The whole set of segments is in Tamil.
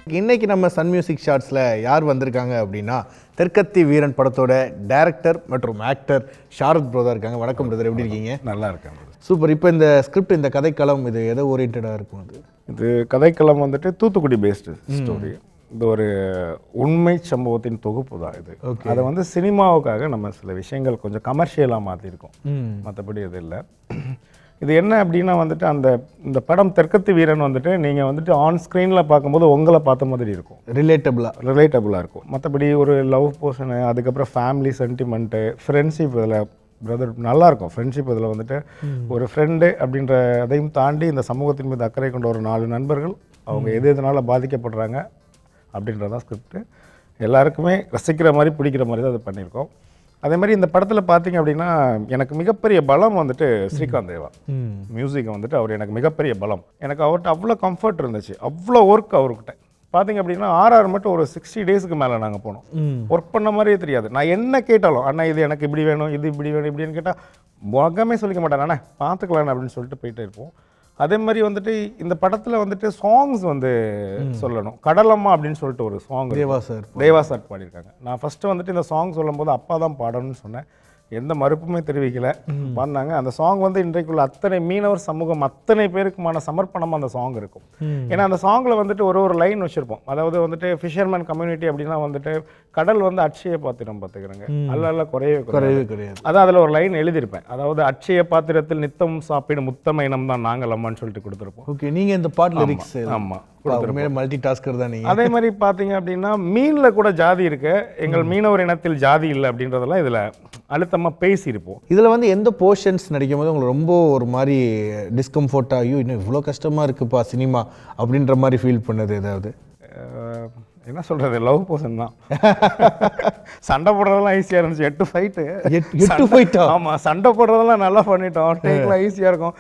இன்னைக்கு நம்ம சன் மியூசிக் ஷார்ட்ஸில் யார் வந்திருக்காங்க அப்படின்னா தெற்கத்தி வீரன் படத்தோட டைரக்டர் மற்றும் ஆக்டர் ஷாரத் ப்ரோதா இருக்காங்க வணக்கம் பிரதர் எப்படி இருக்கீங்க நல்லா இருக்கேன் சூப்பர் இப்போ இந்த ஸ்கிரிப்ட் இந்த கதைக்களம் இது எதை ஓரியன்டாக இருக்கும் அது இது கதைக்களம் வந்துட்டு தூத்துக்குடி பேஸ்டு ஸ்டோரி இது ஒரு உண்மை சம்பவத்தின் தொகுப்பு தான் இது அதை வந்து சினிமாவுக்காக நம்ம சில விஷயங்கள் கொஞ்சம் கமர்ஷியலாக மாற்றிருக்கோம் மற்றபடி இது இல்லை இது என்ன அப்படின்னா வந்துட்டு அந்த இந்த படம் தெற்கத்து வீரன் வந்துட்டு நீங்கள் வந்துட்டு ஆன் ஸ்க்ரீனில் பார்க்கும்போது உங்களை பார்த்த மாதிரி இருக்கும் ரிலேட்டபிளாக ரிலேட்டபுளாக இருக்கும் மற்றபடி ஒரு லவ் போர்ஷனு அதுக்கப்புறம் ஃபேமிலி சென்டிமெண்ட்டு ஃப்ரெண்ட்ஷிப் இதில் பிரதர் நல்லா இருக்கும் ஃப்ரெண்ட்ஷிப் இதில் வந்துட்டு ஒரு ஃப்ரெண்டு அப்படின்ற அதையும் தாண்டி இந்த சமூகத்தின் மீது அக்கறை கொண்ட ஒரு நாலு நண்பர்கள் அவங்க எது எதனால் பாதிக்கப்படுறாங்க அப்படின்றதான் ஸ்கிரிப்ட் எல்லாருக்குமே ரசிக்கிற மாதிரி பிடிக்கிற மாதிரி தான் அது பண்ணியிருக்கோம் அதே மாதிரி இந்த படத்தில் பார்த்தீங்க அப்படின்னா எனக்கு மிகப்பெரிய பலம் வந்துட்டு ஸ்ரீகாந்த் தேவா மியூசிக்கை வந்துட்டு அவர் எனக்கு மிகப்பெரிய பலம் எனக்கு அவர்கிட்ட அவ்வளோ கம்ஃபர்ட் இருந்துச்சு அவ்வளோ ஒர்க் அவர்கிட்ட பார்த்தீங்க அப்படின்னா ஆர்ஆர் மட்டும் ஒரு சிக்ஸ்டி டேஸ்க்கு மேலே நாங்கள் போனோம் ஒர்க் பண்ண மாதிரியே தெரியாது நான் என்ன கேட்டாலும் அண்ணா இது எனக்கு இப்படி வேணும் இது இப்படி வேணும் இப்படின்னு கேட்டால் முகமே சொல்லிக்க மாட்டேன் அண்ணா பார்த்துக்கலாம் அப்படின்னு சொல்லிட்டு போயிட்டே இருப்போம் அதே மாதிரி வந்துட்டு இந்த படத்தில் வந்துட்டு சாங்ஸ் வந்து சொல்லணும் கடலம்மா அப்படின்னு சொல்லிட்டு ஒரு song Deva sir Deva sir பாடியிருக்காங்க நான் ஃபஸ்ட்டு வந்துட்டு இந்த சாங் சொல்லும்போது அப்பா தான் பாடணும்னு சொன்னேன் எந்த மறுப்புமே தெரிவிக்கல பாடினாங்க அந்த சாங் வந்து இன்றைக்குள்ள அத்தனை மீனவர் சமூகம் அத்தனை பேருக்குமான சமர்ப்பணம் அந்த சாங் இருக்கும் ஏன்னா அந்த சாங்கில் வந்துட்டு ஒரு ஒரு லைன் வச்சுருப்போம் அதாவது வந்துட்டு ஃபிஷர்மேன் கம்யூனிட்டி அப்படின்னா வந்துட்டு கடல் வந்து அட்சய பாத்திரம் பார்த்துக்கிறேங்க அல்ல அல்ல குறையவே குறையாது குறையவே கிடையாது அதான் அதில் ஒரு லைன் எழுதியிருப்பேன் அதாவது அட்சய பாத்திரத்தில் நித்தம் சாப்பிடும் முத்தம இனம் தான் நாங்கள் அம்மான்னு சொல்லிட்டு கொடுத்துருப்போம் ஓகே நீங்கள் இந்த பாட் லிரிக்ஸ் ஆமாம் மல்டி டாஸ்கர் தான் நீங்கள் அதே மாதிரி பார்த்தீங்க அப்படின்னா மீனில் கூட ஜாதி இருக்கு எங்கள் மீனவர் இனத்தில் ஜாதி இல்லை அப்படின்றதெல்லாம் இதில் அழுத்தமாக பேசியிருப்போம் இதில் வந்து எந்த போர்ஷன்ஸ் நடிக்கும் போது உங்களுக்கு ரொம்ப ஒரு மாதிரி டிஸ்கம்ஃபர்ட்டாக ஐயோ இன்னும் இவ்வளோ கஷ்டமாக இருக்குப்பா சினிமா அப்படின்ற மாதிரி ஃபீல் பண்ணது ஏதாவது அஹ், என்ன சொல்கிறது லவ் போர்ஷன் தான் சண்டை போடுறதெல்லாம் ஈஸியாக இருந்துச்சு எட்டு ஃபைட்டு எட்டு- எட்டு fight ஆ? ஆமாம் சண்டை போடுறதெல்லாம் நல்லா பண்ணிட்டோம் டேக்லாம் ஈஸியாக இருக்கும்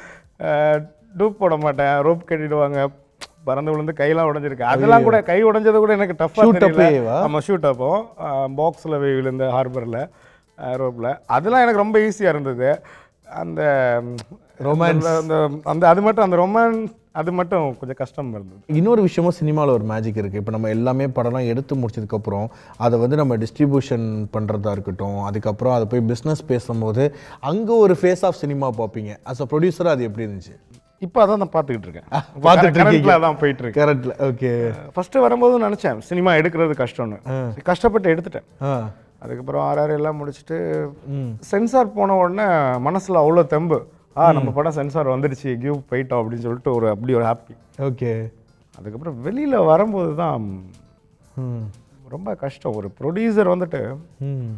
டூப் போட மாட்டேன் ரோப் கட்டிடுவாங்க பறந்து விழுந்து கையெல்லாம் உடைஞ்சிருக்கு அதெல்லாம் கூட கை உடைஞ்சது கூட எனக்கு டஃப்பாக Shoot தெரியல up-ஏவா? ஆமாம் ஷூட் அப்போ பாக்ஸில் விழுந்த ஹார்பரில் ரோப்பில் அதெல்லாம் எனக்கு ரொம்ப ஈஸியாக இருந்தது அந்த Romance. அந்த- அந்த அந்த அது மட்டும் அந்த ரொமான்ஸ் அது மட்டும் கொஞ்சம் கஷ்டம் இருந்தது இன்னொரு விஷயமும் சினிமாவில் ஒரு மேஜிக் இருக்குது இப்போ நம்ம எல்லாமே படம்லாம் எடுத்து முடிச்சதுக்கப்புறம் அதை வந்து நம்ம டிஸ்ட்ரிபியூஷன் பண்ணுறதா இருக்கட்டும் அதுக்கப்புறம் அதை போய் பிஸ்னஸ் பேசும்போது அங்கே ஒரு ஃபேஸ் ஆஃப் சினிமா பார்ப்பீங்க அஸ் அ ப்ரொடியூசராக அது எப்படி இருந்துச்சு இப்போ அதான் நான் பார்த்துக்கிட்டு இருக்கேன் பார்த்துட்டு இருக்கீங்க. கரண்ட்ல தான் போயிட்டு இருக்கு கரெக்டில் ஓகே ஃபர்ஸ்ட் வரும்போது நினைச்சேன் சினிமா எடுக்கிறது கஷ்டம்னு கஷ்டப்பட்டு எடுத்துட்டேன் ஆ அதுக்கப்புறம் ஆர்ஆர் எல்லாம் முடிச்சுட்டு சென்சார் போன உடனே மனசுல அவ்வளோ தெம்பு ஆ நம்ம படம் சென்சார் வந்துடுச்சு கிவ் போயிட்டோம் அப்படின்னு சொல்லிட்டு ஒரு அப்படி ஒரு ஹாப்பி ஓகே அதுக்கப்புறம் வெளியில வரும்போது தான் ம் ரொம்ப கஷ்டம் ஒரு ப்ரொடியூசர் வந்துட்டு ம்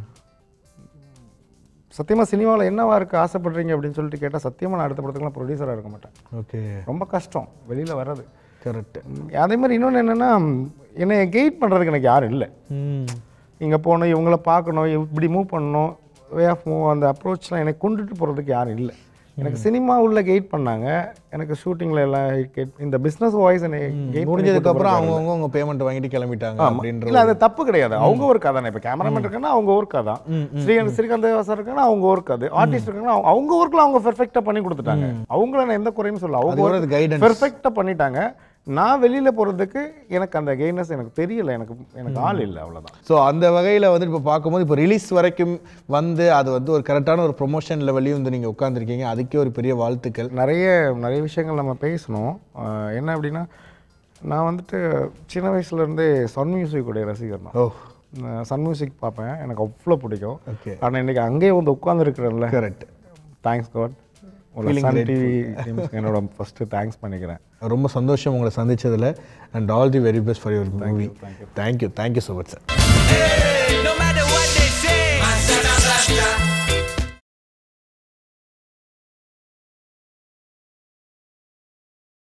சத்தியமா சினிமாவில் என்னவா இருக்கு ஆசைப்படுறீங்க அப்படின்னு சொல்லிட்டு கேட்டால் சத்தியமா நான் அடுத்த படத்துக்குலாம் ப்ரொடியூசராக இருக்க மாட்டேன் ஓகே ரொம்ப கஷ்டம் வெளியில வர்றது கரெக்ட் ம், அதே மாதிரி இன்னொன்று என்னென்னா என்னை கைட் பண்ணுறதுக்கு எனக்கு யாரும் இல்லை ம் இங்கே போகணும் இவங்கள பார்க்கணும் இப்படி மூவ் பண்ணணும் வே ஆஃப் மூவ் அந்த அப்ரோச்லாம் எனக்கு கொண்டுட்டு போகிறதுக்கு யாரும் இல்லை எனக்கு சினிமா உள்ள கைட் பண்ணாங்க எனக்கு ஷூட்டிங்கில் எல்லாம் கைட் இந்த பிஸ்னஸ் வாய்ஸ் என்னை கைட் முடிஞ்சதுக்கப்புறம் அவங்கவுங்க உங்க பேமெண்ட் வாங்கிட்டு கிளம்பிட்டாங்க அப்படின்ற இல்லை அது தப்பு கிடையாது அவங்க ஒர்க் அதானே இப்போ கேமராமேன் இருக்காங்கன்னா அவங்க ஒர்க் அதான் ஸ்ரீகாந்த் ஸ்ரீகாந்த் தேவாசர் இருக்காங்கன்னா அவங்க ஒர்க் அது ஆர்டிஸ்ட் இருக்காங்கன்னா அவங்க- அவங்க ஒர்க்கில் அவங்க பெர்ஃபெக்டாக பண்ணி கொடுத்துட்டாங்க அவங்கள நான் எந்த குறையும் சொல்ல அவங்க அது ஒரு கைடன்ஸ் பெர்ஃபெக்டாக பண்ணிட்டாங்க நான் வெளியில போகிறதுக்கு எனக்கு அந்த கைட்னஸ் எனக்கு தெரியல எனக்கு எனக்கு ஆள் இல்லை அவ்வளோதான் ஸோ அந்த வகையில் வந்து இப்போ பார்க்கும்போது இப்போ ரிலீஸ் வரைக்கும் வந்து அது வந்து ஒரு கரெக்டான ஒரு ப்ரொமோஷன் லெவல்லையும் வந்து நீங்கள் உட்காந்துருக்கீங்க அதுக்கே ஒரு பெரிய வாழ்த்துக்கள் நிறைய நிறைய விஷயங்கள் நம்ம பேசணும் ஆஹ் என்ன அப்படின்னா நான் வந்துட்டு சின்ன வயசுலேருந்தே சன் மியூசிக்குடைய ரசிகர் தான் ஓ நான் சன் மியூசிக் பார்ப்பேன் எனக்கு அவ்வளோ பிடிக்கும் ஓகே ஆனால் இன்னைக்கு அங்கேயே வந்து உட்காந்துருக்குறேன்ல கரெக்ட் தேங்க்ஸ் காட் ஒரு Feeling சன் டிவி என்னோட ஃபஸ்ட்டு தேங்க்ஸ் பண்ணிக்கிறேன் ரொம்ப சந்தோஷம் உங்களை சந்திச்சதுல and all the very best for your movie thank you thank you so much sir No matter what